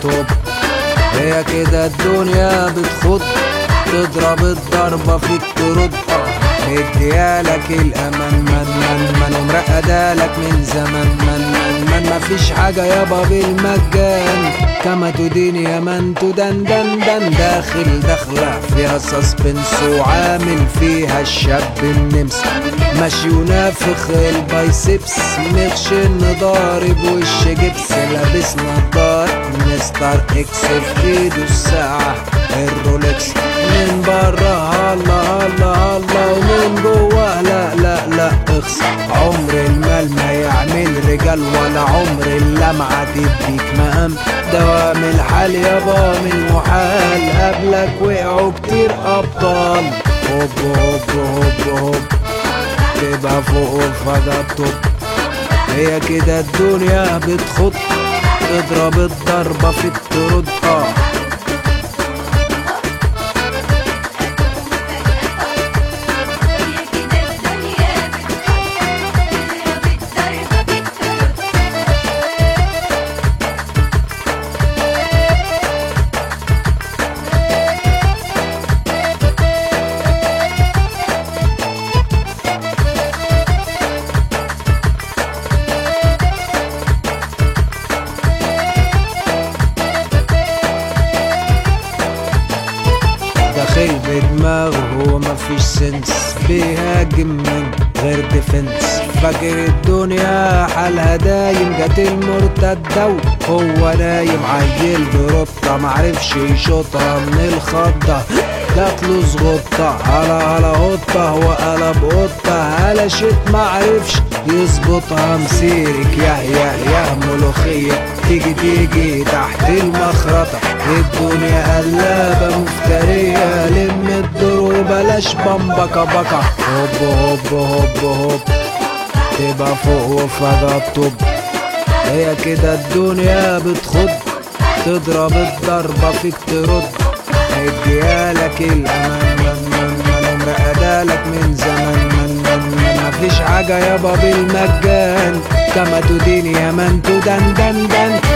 توب هي كده الدنيا بتخض تضرب الضربة فيك ترد مديالك الأمان من من من ومرقدالك من زمان من من من مفيش حاجة يابا بالمجان كما تدين يا من تدن دن دن داخل دخلة فيها سسبنس وعامل فيها الشاب النمس ماشي ونافخ البايسبس مخشن ضارب وش جبس لابس نضار مستر اكس في ايده الساعة الرولكس من بره الله الله الله ومن جوه لا لا لا اخس عمر المال ما يعمل رجال ولا عمر اللمعة تديك مقام دوام الحال يابا من محال قبلك وقعوا كتير ابطال هوب هوب هوب هوب تبقى فوق الفضا الطب هي كده الدنيا بتخط تضرب الضربة في الترد اه هي كده الدنيا بتضرب الضربة بالترد داخل بدماغه هو مفيش سنس بيهاجم من غير ديفنس فاكر الدنيا حالها دايم جت المرتدة وهو نايم عيل بربطة معرفش يشوطها من الخضة جاتله زغطة على على قطة وقلب قطة قلشت معرفش يظبطها مسيرك يا يا يا ملوخية تيجي تيجي تحت المخرطة الدنيا قلابة مفترية لم الدور وبلاش بمبكة بكة هوب هوب هوب هوب تبقى فوق وفجأة الطب هي كده الدنيا بتخض تضرب الضربة فيك ترد مديالك الأمان من من من ومرقدالك من زمان من من من مفيش حاجة يابا بالمجان كما تدين يا من تدن دن دن